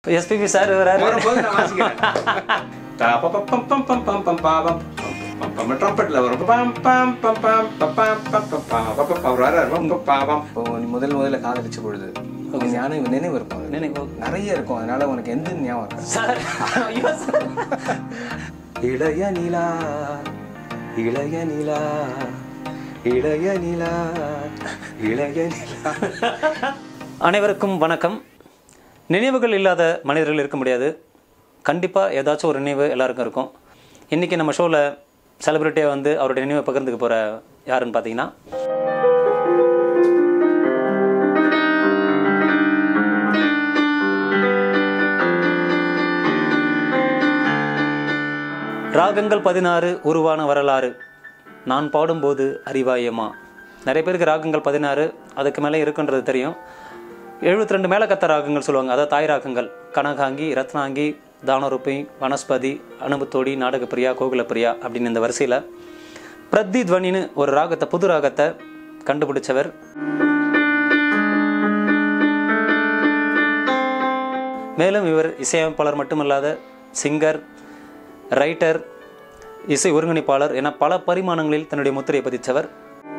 SPB sir வராரு வரும்போது நான் வாசிக்கிறேன் தா ப ப பம் பம் பம் பம் பம் பா பம் பம் பம் பம் ட்ரம்பெட்ல வரும் பம் பம் பம் பம் பம் பம் பம் பம் பம் பம் பம் அவர் வராரு பம் பம் பம் பம் இப்போ நீ முதல் முதல்ல காதலிச்ச பொழுது உங்க ஞானம் நினைவு இருக்கும் அது. நினைவு. நிறைய இருக்கும் அதனால உனக்கு எந்த ஞாபகம் இருக்கு சார் ஐயோ சார் இளைய நிலா இளைய நிலா இளைய நிலா இளைய நிலா அனைவருக்கும் வணக்கம் நினைவுகள் இல்லாத மனிதர்கள் இருக்க முடியாது கண்டிப்பாக ஏதாச்சும் ஒரு நினைவு எல்லாருக்கும் இருக்கும் இன்றைக்கி நம்ம ஷோவில் செலிப்ரிட்டியாக வந்து அவருடைய நினைவை பகிர்ந்துக்க போகிற யாருன்னு பார்த்தீங்கன்னா ராகங்கள் பதினாறு உருவான வரலாறு நான் பாடும்போது அறிவாயமா நிறைய பேருக்கு ராகங்கள் பதினாறு அதுக்கு மேலே இருக்குன்றது தெரியும் எழுபத்தி ரெண்டு மேலக்கத்த ராகங்கள் சொல்லுவாங்க அதாவது தாய் ராகங்கள் கனகாங்கி ரத்னாங்கி தானரூபி வனஸ்பதி அனுபத்தோடி நாடகப்பிரியா கோகுலப்பிரியா அப்படின்னு இந்த வரிசையில் பிரத்தி துவனின்னு ஒரு ராகத்தை புது ராகத்தை கண்டுபிடிச்சவர் மேலும் இவர் இசையமைப்பாளர் மட்டுமல்லாத சிங்கர் ரைட்டர் இசை ஒருங்கிணைப்பாளர் என பல பரிமாணங்களில் தன்னுடைய முத்திரையை பதித்தவர்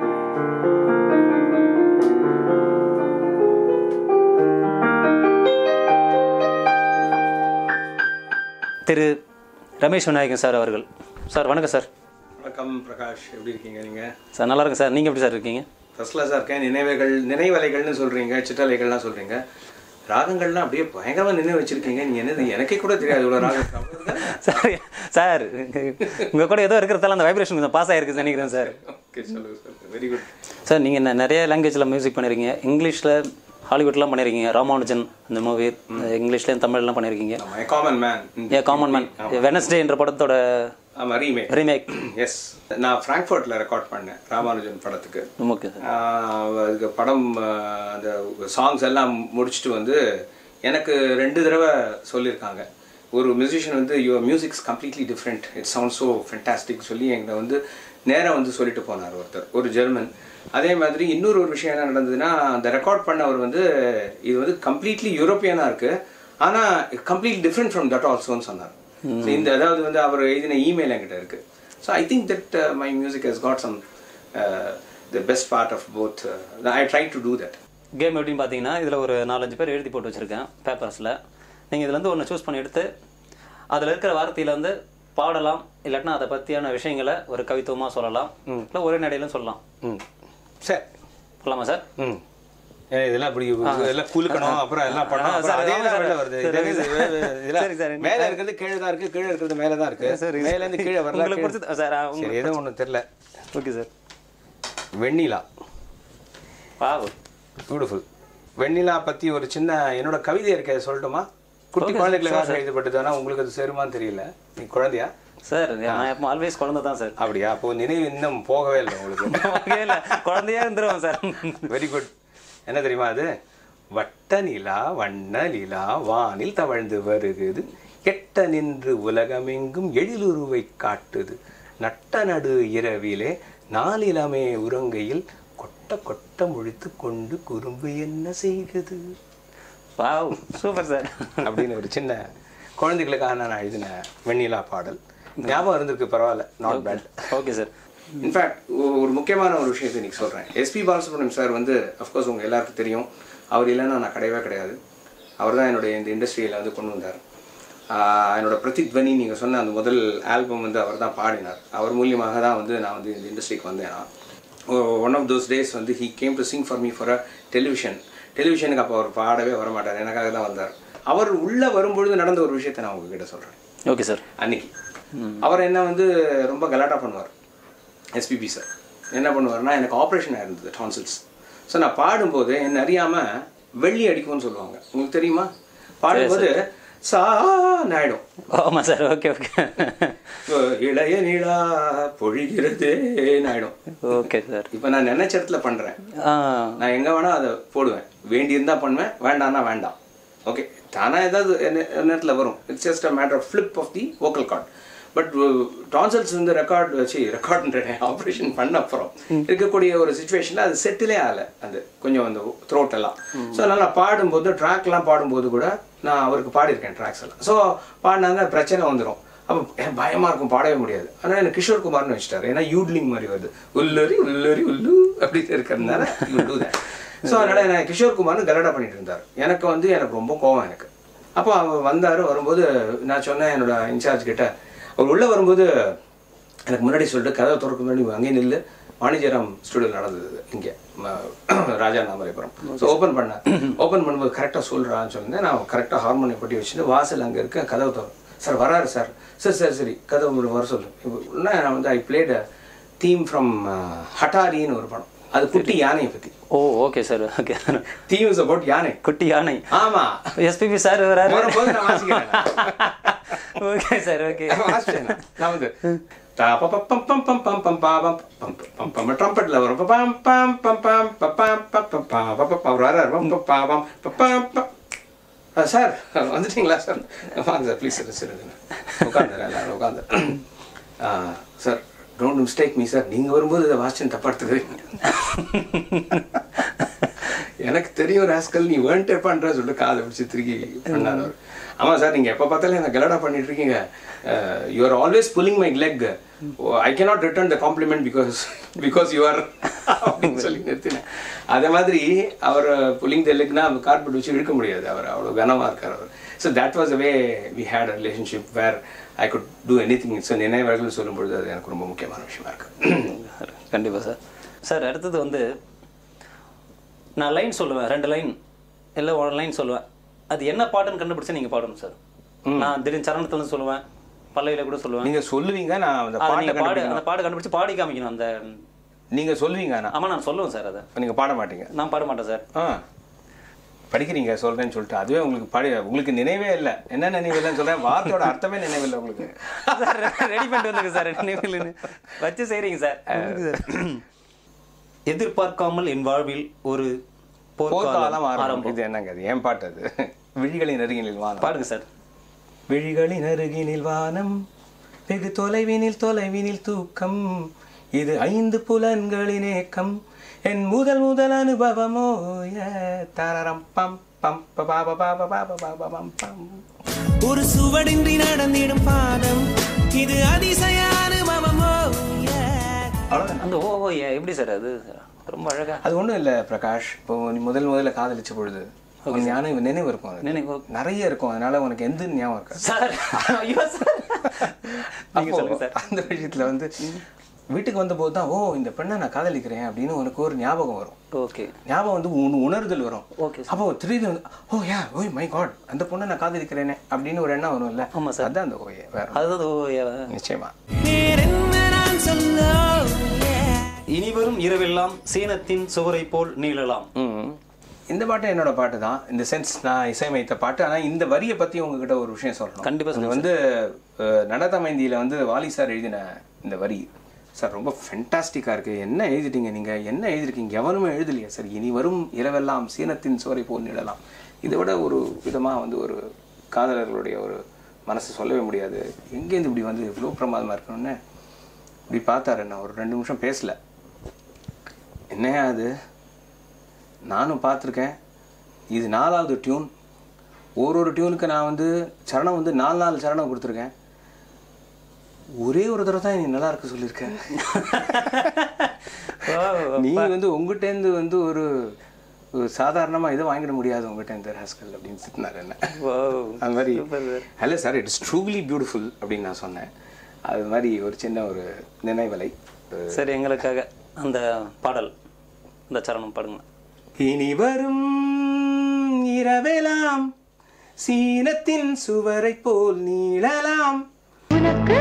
திரு ரமேஷ் விநாயகன் சார் அவர்கள் சார் வணக்கம் சார் வணக்கம் பிரகாஷ் எப்படி இருக்கீங்க நீங்க சார் நல்லா இருக்கு சார் நீங்கள் எப்படி சார் இருக்கீங்க ஃபர்ஸ்ட் கிளாஸாக இருக்கேன் நினைவுகள் நினைவலைகள்னு சொல்றீங்க சிற்றலைகள்லாம் சொல்றீங்க ராகங்கள்லாம் அப்படியே பயங்கரமா நினைவு வச்சிருக்கீங்க நீங்க என்னது எனக்கே கூட தெரியாது இவ்வளோ ராகம் சார் சார் உங்கள் கூட ஏதோ இருக்கிறதால அந்த வைப்ரேஷன் கொஞ்சம் பாஸ் ஆகிருக்கு நினைக்கிறேன் சார் ஓகே சொல்லுங்க சார் வெரி குட் சார் நீங்கள் நிறைய லாங்குவேஜில் மியூசிக் பண்ணியிருக்கீங்க இங்கிலீஷில் ஹாலிவுட்லாம் பண்ணியிருக்கீங்க ராமானுஜன் அந்த மூவி இங்கிலீஷ்லேயும் தமிழ்லாம் பண்ணியிருக்கீங்க my common man a common man Wednesday என்ற படத்தோட ஆமா ரீமேக் ரீமேக் எஸ் நான் ஃப்ராங்க்ஃபர்ட்ல ரெக்கார்ட் பண்ணேன் ராமானுஜன் படத்துக்கு ஓகே சார் ஆஹ் அதுக்கு படம் ஆஹ் அந்த சாங்ஸ் எல்லாம் முடிச்சுட்டு வந்து எனக்கு ரெண்டு தடவை சொல்லியிருக்காங்க ஒரு மியூசிஷியன் வந்து your musics completely different it sound so fantastic சொல்லி எங்களை வந்து நேரா வந்து சொல்லிட்டு போனார் ஒருத்தர் ஒரு ஜெர்மன் அதே மாதிரி இன்னொரு ஒரு விஷயம் என்ன நடந்ததுன்னா அந்த ரெக்கார்ட் பண்ணவர் வந்து இது வந்து கம்ப்ளீட்லி யூரோப்பியனாக இருக்கு ஆனால் கம்ப்ளீட் டிஃப்ரெண்ட் ஃப்ரம் தட் ஆல்சோன்னு சொன்னார் So இந்த அதாவது வந்து அவர் எழுதின இமெயில் என்கிட்ட இருக்கு so I think that my music has got some the best part of both I try to do that game எப்படின்னு பார்த்தீங்கன்னா இதில் ஒரு நாலஞ்சு பேர் எழுதி போட்டு வச்சுருக்கேன் பேப்பர்ஸில் நீங்கள் இதுலேருந்து ஒன்று சூஸ் பண்ணி எடுத்து அதில் இருக்கிற வார்த்தையில வந்து பாடலாம் இல்லாட்டினா அதை பற்றியான விஷயங்களை ஒரு கவித்துவமாக சொல்லலாம் இல்லை ஒரே நடையிலும் சொல்லலாம் ம் சரி சொல்லலாமா சார் ம் ஏன் இதெல்லாம் இப்படி இதெல்லாம் குலுக்கணும் அப்புறம் எல்லாம் பண்ணணும் ஆ, அப்புறம் சரி, அதே ஆமா தான் சார். வெளில வருது சரி, இது- இது- இது- சரி, இதெல்லாம் சரி. மேல இருக்கிறது கீழே தான் இருக்கு கீழே இருக்கிறது மேல தான் இருக்கு சரி. மேல இருந்து கீழே வரல உங்களுக்கு கீழே- பிடிச்சது சார் சரி உங்களுக்கு ஏதோ ஒண்ணு தெரியல ஓகே சார் வெண்ணிலா வா பியூட்டிஃபுல் வெண்ணிலா பத்தி ஒரு சின்ன என்னோட கவிதை இருக்க சொல்லட்டுமா குட்டி குழந்தைகளுக்காக எழுதப்பட்டது ஆனா உங்களுக்கு அது சேருமான்னு தெரியல நீ குழந்தையா சார் நான் எப்போ ஆல்வேஸ் குழந்தை தான் சார் அப்படியா அப்போ நினைவு இன்னும் போகவே இல்லை உங்களுக்கு இல்லை குழந்தையா இருந்துருவோம் சார் வெரி குட் என்ன தெரியுமா அது வட்ட நிலா வண்ண நிலா வானில் தவழ்ந்து வருகுது எட்ட நின்று உலகமெங்கும் எழிலுருவை காட்டுது நட்ட நடு இரவிலே நாளிலமே உறங்கையில் கொட்ட கொட்ட முழித்து கொண்டு குறும்பு என்ன செய்கிறது வாவ் சூப்பர் சார் அப்படின்னு ஒரு சின்ன குழந்தைகளுக்காக நான் எழுதின வெண்ணிலா பாடல் ஞாபகம் இருந்திருக்கு பரவாயில்ல not bad okay sir in fact ஒரு முக்கியமான ஒரு விஷயத்தை இன்னைக்கு சொல்கிறேன் எஸ்பி பாலசுப்ரமணியம் சார் வந்து அஃப்கோர்ஸ் உங்கள் எல்லாருக்கும் தெரியும் அவர் இல்லைன்னா நான் கிடையவே கிடையாது அவர் தான் என்னுடைய இந்த இண்டஸ்ட்ரியில் வந்து கொண்டு வந்தார் ஆஹ் என்னோட பிரதித்வனி நீங்கள் சொன்ன அந்த முதல் ஆல்பம் வந்து அவர் தான் பாடினார் அவர் மூலியமாக தான் வந்து நான் வந்து இந்த இண்டஸ்ட்ரிக்கு வந்தேன் நான் ஒன் ஆஃப் தோஸ் டேஸ் வந்து he came to sing for me for a television டெலிவிஷனுக்கு அப்போ அவர் பாடவே வர மாட்டார் எனக்காக தான் வந்தார் அவர் உள்ளே வரும்பொழுது நடந்த ஒரு விஷயத்தை நான் உங்ககிட்ட சொல்கிறேன் ஓகே சார் அன்னைக்கு அவர் என்ன வந்து ரொம்ப கலாட்டா பண்ணுவார் எஸ்பிபி சார் என்ன பண்ணுவார்னா எனக்கு ஆப்ரேஷன் ஆயிருந்தது டான்சில்ஸ் ஸோ நான் பாடும்போது என்ன அறியாமல் வெள்ளி அடிக்கும்னு சொல்லுவாங்க உங்களுக்கு தெரியுமா பாடும்போது சா ஆயிடும் ஆமாம் சார் ஓகே ஓகே இளைய நிலா பொழிகிறதே ஆயிடும் ஓகே சார் இப்போ நான் நினைச்ச இடத்துல பண்ணுறேன் ஆ நான் எங்கே வேணால் அதை போடுவேன் வேண்டியிருந்தா பண்ணுவேன் வேண்டாம்னா வேண்டாம் ஓகே தானா ஏதாவது என்ன- நேரத்தில் வரும் it's just a matter of flip of the vocal cord but tonsils வந்து ரெக்கார்ட் வச்சு ரெக்கார்ட் ஆப்ரேஷன் பண்ண அப்புறம் இருக்கக்கூடிய ஒரு சுச்சுவேஷனில் அது செட்டிலே ஆகலை அந்த கொஞ்சம் அந்த த்ரோட் எல்லாம் ஸோ அதனால் நான் பாடும்போது ட்ராக்லாம் பாடும்போது கூட நான் அவருக்கு பாடியிருக்கேன் ட்ராக்ஸ் எல்லாம் ஸோ பாடினாங்க பிரச்சனை வந்துடும் அப்போ எனக்கு பயமாக இருக்கும் பாடவே முடியாது ஆனால் எனக்கு கிஷோர் குமார்னு வச்சுட்டாரு ஏன்னா யூட்லிங் மாதிரி வருது உள்ளரி உள்ளரி உள்ளு அப்படின்னு இருக்கிறதுனால ஸோ அதனால நான் கிஷோர் குமார்னு கலடா பண்ணிட்டு இருந்தார் எனக்கு வந்து எனக்கு ரொம்ப கோவம் எனக்கு அப்போ அவர் வந்தார் வரும்போது நான் சொன்னேன் என்னோட இன்சார்ஜ் கிட்ட அவர் உள்ளே வரும்போது எனக்கு முன்னாடி சொல்லிட்டு கதவை திறக்க முன்னாடி அங்கேயே நில்லு வாணிஜராம் ஸ்டுடியோ நடந்தது இங்கே ராஜா நாமரைபுரம் ஸோ ஓப்பன் பண்ணேன் ஓப்பன் பண்ணும்போது கரெக்டாக சொல்கிறான்னு சொல்லியிருந்தேன் நான் கரெக்டாக ஹார்மோனியம் பட்டி வச்சுட்டு வாசல் அங்கே இருக்க கதவை திறக்கும் சார் வராரு சார் சரி சரி சரி கதவு மூடு வர சொல்லு இப்போ உடனே நான் வந்து ஐ பிளேட் தீம் ஃப்ரம் ஹட்டாரின்னு ஒரு படம் அது குட்டி யானையை பற்றி oh okay sir okay theme is about யானை குட்டி யானை ஆமா எஸ்பிபி சார் வராரு வரும்போது நான் வாசிக்கிறேன் ஓகே சார் ஓகே வாசிச்சேன் நான். நான் வந்து ட்ரம்பெட்ல வரும் பம் பம் பம் பம் பம் பம் பம் பம் பம் பம் பம் அவர் வராரு. பம் பம் பம் பம் பம் பம் பம். ஆ, சார் வந்துட்டீங்களா சார் வாங்க சார் ப்ளீஸ் சார் சார் உட்காந்துறேன் எல்லாரும் உட்காந்து sir don't mistake me sir நீங்கள் வரும்போது இதை வாசிச்சு தப்பா எடுத்துக்கிறீங்க எனக்கு தெரியும் ராஸ்கல் நீ வேண்டே பண்ற சொல்லிட்டு காதை பிடிச்சி திருக்கி பண்ணாரு அவர். ஆமா சார் நீங்க எப்ப பார்த்தாலும் என்ன கலடா பண்ணிட்டு இருக்கீங்க you are always pulling my leg I cannot return the compliment because because you are அப்படின்னு சொல்லி நிறுத்தினேன் அதே மாதிரி அவர் புல்லிங் த லெக்னா கார்பெட் வச்சு இழுக்க முடியாது அவர் அவ்வளோ கனமா இருக்கார் அவர் so that was way we had a relationship where I could do anything so நினைவுகள் சொல்லும்பொழுது அது எனக்கு ரொம்ப முக்கியமான விஷயமா இருக்கு கண்டிப்பாக சார் சார் அடுத்தது வந்து நான் லைன் சொல்லுவேன் ரெண்டு லைன் இல்லை ஒரு லைன் சொல்லுவேன் அது என்ன பாட்டுன்னு கண்டுபிடிச்சு நீங்கள் பாடணும் சார் நான் திடீர்னு சரணத்துல இருந்து சொல்லுவேன் பல்லவியில கூட சொல்லுவேன் நீங்க சொல்லுவீங்க நான் அந்த அதை பாட்டை நீங்க பாடு கண்டுபிடிக்கணும். அந்த பாடு கண்டுபிடிச்சு பாடி காமிக்கணும் அந்த நீங்க சொல்லுவீங்க ஆனா ஆமா நான் சொல்லுவேன் சார் அதை நீங்க பாட மாட்டீங்க நான் பாட மாட்டேன் சார் ஆ படிக்கிறீங்க சொல்றேன்னு சொல்லிட்டு அதுவே உங்களுக்கு படி உங்களுக்கு நினைவே இல்லை என்ன நினைவு இல்லைன்னு சொல்றேன் வார்த்தையோட அர்த்தமே நினைவு இல்லை உங்களுக்கு சார் ரெடி பண்ணிட்டு வந்துருக்கு சார் நினைவுலன்னு வச்சு செய்றீங்க சார் எதிர்பார்க்காமல் என் வாழ்வில் ஒரு போர்க்காலம் போர்க்காலம் ஆரம்பம் ஆரம்பம் இது என்னங்க அது ஏன் பாட்டு அது விழிகளின் அருகினில் வானம் பாடுங்க சார் விழிகளின் அருகினில் வானம் வெகு தொலைவினில் தொலைவினில் தூக்கம் இது ஐந்து புலன்களின் ஏக்கம் என் முதல் முதல் அனுபவமோ ஏ, தரரம் பம் பம் ப பா ப பா ப பா ப பா ப பம் பம் ஒரு சுவடின்றி நடந்திடும் பாதம் இது அதிசய அனுபவமோ yeah. அவ்வளவுதான் அந்த ஓ ஓ ஏ எப்படி சார் அது ரொம்ப அழகா அது ஒண்ணும் இல்ல பிரகாஷ் இப்போ நீ முதல் முதல்ல காதலிச்ச பொழுது உன் ஞானம் நினைவு இருக்கும் அது. நினைவு நிறைய இருக்கும் அதனால உனக்கு எந்த ஞாபகம் இருக்காது சார் ஐயோ சார் நீங்க அப்போ சொல்லுங்க சார் அந்த விஷயத்துல வந்து வீட்டுக்கு வந்தபோது தான் ஓ இந்த பெண்ணை நான் காதலிக்கிறேன் அப்படின்னு உனக்கு ஒரு ஞாபகம் வரும் ஓகே ஞாபகம் வந்து உன் உணர்தல் வரும் Okay, அப்போ திடீர்னு வந்து ஓ யா ஓய் மை காட் அந்த பொண்ணை நான் காதலிக்கிறேனே அப்படின்னு ஒரு எண்ணம் வரும்ல ஆமா சார். அதான் அந்த ஓயே வேற ஒண்ணும் அதுதான் ஓ ஏ இல்ல. நிச்சயமா வேறென்ன நான் சொல்ல yeah. இனிவரும் இரவெல்லாம் சீனத்தின் சுவரை போல் நீளலாம் ம். இந்த பாட்டு என்னோட பாட்டு தான் இந்த சென்ஸ் நான் இசையமைத்த பாட்டு ஆனா இந்த வரியை பத்தி உங்ககிட்ட ஒரு விஷயம் சொல்லணும் கண்டிப்பா இது வந்து அஹ், நடனமைந்தியில வந்து வாலி சார் எழுதின இந்த வரி சார் ரொம்ப ஃபென்டாஸ்டிக்காக இருக்கு என்ன எழுதிட்டீங்க நீங்க என்ன எழுதிருக்கீங்க எவனுமே எழுதலையா சார் இனி வரும் இரவெல்லாம் சீனத்தின் சோரை போல் நிழலாம் இதை விட ஒரு விதமா வந்து ஒரு காதலர்களுடைய ஒரு மனசு சொல்லவே முடியாது எங்கேருந்து இப்படி வந்து இவ்வளோ பிரமாதமா இருக்கணும்னு இப்படி பார்த்தாரு நான் ஒரு ரெண்டு நிமிஷம் பேசல என்னையா அது நானும் பார்த்துருக்கேன் இது நாலாவது டியூன் ஒரு ஒரு டியூனுக்கு நான் வந்து சரணம் வந்து நாலு நாலு சரணம் கொடுத்துருக்கேன் ஒரே ஒரு தடவை தான் நீ நல்லா இருக்கு சொல்லியிருக்கேன் நீ வந்து உங்ககிட்டேருந்து வந்து ஒரு ஒரு சாதாரணமா இதை வாங்கிட முடியாது உங்ககிட்ட ராஸ்கல் அப்படின்னு திட்டினார் என்ன அது மாதிரி hello sir it's truly beautiful அப்படின்னு நான் சொன்னேன் அது மாதிரி ஒரு சின்ன ஒரு நினைவலை சரி எங்களுக்காக அந்த பாடல் இந்த சரணம் பாடுங்க இனி வரும் இரவெலாம் சீனத்தின் சுவரை போல் நீளலாம் உனக்கு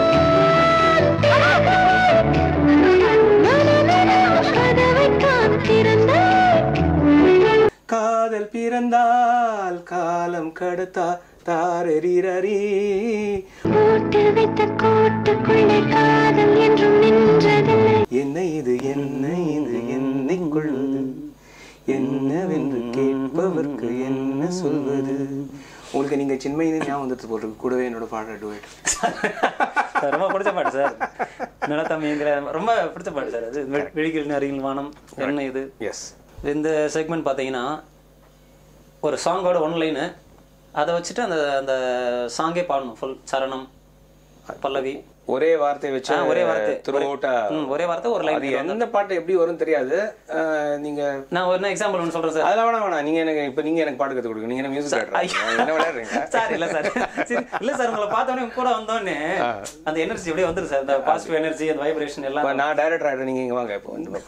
கதவை காத்திருந்தாய் காதல் பிறந்தால் காலம் கடத்தா தாரரிரரி போட்டு வைத்த கோட்டுக்குள்ளே காதல் என்றும் நின்றதில்லை என்ன இது என்ன இது என்னைக் கொள்வது என்னவென்று கேட்பவர்க்கு என்ன சொல்வது உங்களுக்கு நீங்க சின்மையினு ஞாபகம் வந்துட்டு போட்டிருக்கு கூடவே என்னோட பாடுற டுவேட் ரொம்ப பிடிச்ச பாட்டு சார் நிலத்தமைங்கிற ரொம்ப பிடிச்ச பாட்டு சார் அது வெ- விழிகள் அருகில் வானம் என்ன இது எஸ் இந்த செக்மெண்ட் பார்த்தீங்கன்னா ஒரு சாங்கோட ஒன் லைனு அதை வச்சுட்டு அந்த அந்த சாங்கே பாடணும் ஃபுல் சரணம் பல்லவி ஒரே வார்த்தை வச்சு ஆ, ஒரே வார்த்தை. த்ரூட்டா ம், ஒரே வார்த்தை ஒரு லைன் அது எந்த பாட்டு எப்படி வரும் தெரியாது அஹ், நீங்க நான் ஒரு எக்ஸாம்பிள் ஒன்று சொல்கிறேன் சார் அதெல்லாம் வேணாம் வேணாம் நீங்க எனக்கு இப்ப நீங்க எனக்கு பாட்டு கத்து கொடுங்க நீங்க என்ன மியூசிக் என்ன விளையாடுறீங்க சார் இல்ல சார் சரி இல்ல சார் உங்களை பார்த்தோன்னே உங்க கூட வந்தோடனே அந்த எனர்ஜி அப்படியே வந்துரு சார் இந்த பாசிட்டிவ் எனர்ஜி அந்த வைப்ரேஷன் எல்லாம் இப்ப நான் டைரக்டர் ஆயிடுறேன் நீங்க இங்க வாங்க இப்போ வந்து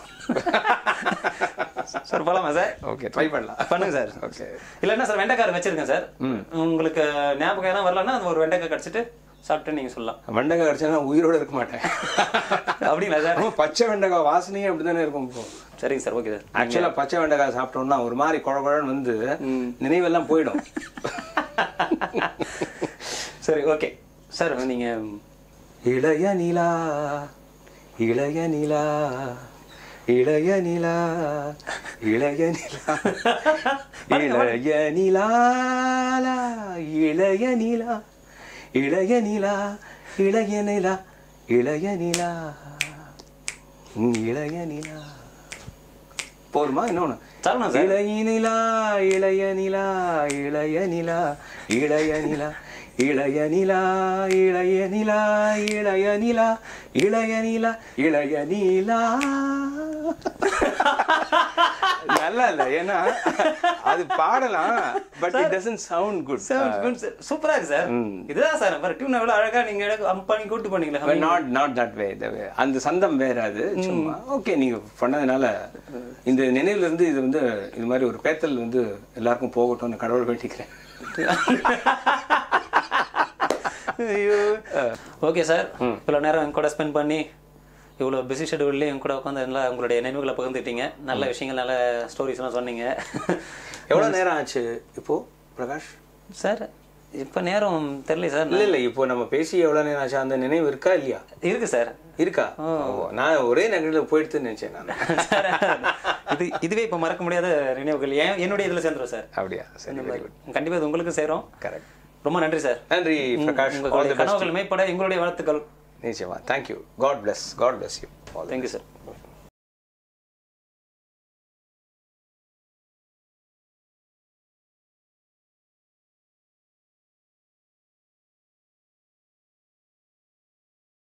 சார் போலாமா சார் ஓகே ட்ரை பண்ணலாம் பண்ணுங்க சார் ஓகே இல்லைன்னா சார் வெண்டைக்கார வச்சிருக்கேன் சார் உங்களுக்கு ஞாபகம் எல்லாம் வரலன்னா அந்த ஒரு வெண்டைக்காய் கடிச்சிட்டு சாப்பிட்டு நீங்க சொல்லலாம் வெண்டைக்காய் கடிச்சா நான் உயிரோட இருக்க மாட்டேன் அப்படிங்களா சார் ஆமா, பச்சை வெண்டைக்காய் வாசனையே அப்படிதானே இருக்கும் இப்போ சரிங்க சார் ஓகே சார் ஆக்சுவலா பச்சை வெண்டைக்காய் சாப்பிட்டோம்னா ஒரு மாதிரி குழ குழன்னு வந்து நினைவெல்லாம் போயிடும் சரி ஓகே சார் நீங்க இளைய நிலா இளைய நிலா இளைய நிலா இளைய நிலா இளைய நிலா இளைய நிலா இளைய நிலா இளைய நிலா இளைய நிலா இளைய நிலா போதுமா இன்னொன்னு சரணம் சார் இளைய நிலா இளைய நிலா இளைய நிலா இளைய நிலா இளைய நிலா இளைய நிலா இளைய நிலா இளைய நிலா இளைய நிலா நல்லா இல்ல ஏன்னா அது பாடலாம் but it doesn't sound good சூப்பரா இருக்கு சார் இதுதான் சார் பாரு டியூன் எவ்வளவு அழகா நீங்க அம்ப் பண்ணி கூட்டு பண்ணீங்களா நாட் நாட் தட் வே அந்த சந்தம் வேற அது சும்மா ஓகே நீங்க பண்ணதுனால இந்த நினைவுல இருந்து இது வந்து இது மாதிரி ஒரு பேத்தல் வந்து எல்லாருக்கும் போகட்டும்னு கடவுள் வேண்டிக்கிறேன் ஐயோ ஓகே சார் இவ்வளோ நேரம் என் கூட ஸ்பெண்ட் பண்ணி இவ்வளோ பிஸி ஷெடியூல்லே என் கூட உட்காந்து நல்லா உங்களுடைய நினைவுகளை பகிர்ந்துட்டீங்க நல்ல விஷயங்கள் நல்ல ஸ்டோரிஸ்லாம் சொன்னீங்க எவ்வளவு நேரம் ஆச்சு இப்போ பிரகாஷ் சார் இப்போ நேரம் தெரியல சார் இல்ல இல்ல இப்போ நம்ம பேசி எவ்வளவு நேரம் ஆச்சு அந்த நினைவு இருக்கா இல்லையா இருக்கு சார் இருக்கா ஓ, நான் ஒரே நகரில் போயிடுதுன்னு நினைச்சேன் நான் இது இதுவே இப்போ மறக்க முடியாத நினைவுகள் ஏன் என்னுடைய இதில் சேர்ந்துரும் சார் அப்படியா சரி வெரி குட் கண்டிப்பாக இது உங்களுக்கு சேரும் கரெக்ட் ரொம்ப நன்றி சார் நன்றி பிரகாஷ் ஆல் உங்களுடைய தி பெஸ்ட் கனவுகள் மேம்பட எங்களுடைய வாழ்த்துக்கள் நிச்சயமா thank you God bless God bless you thank you sir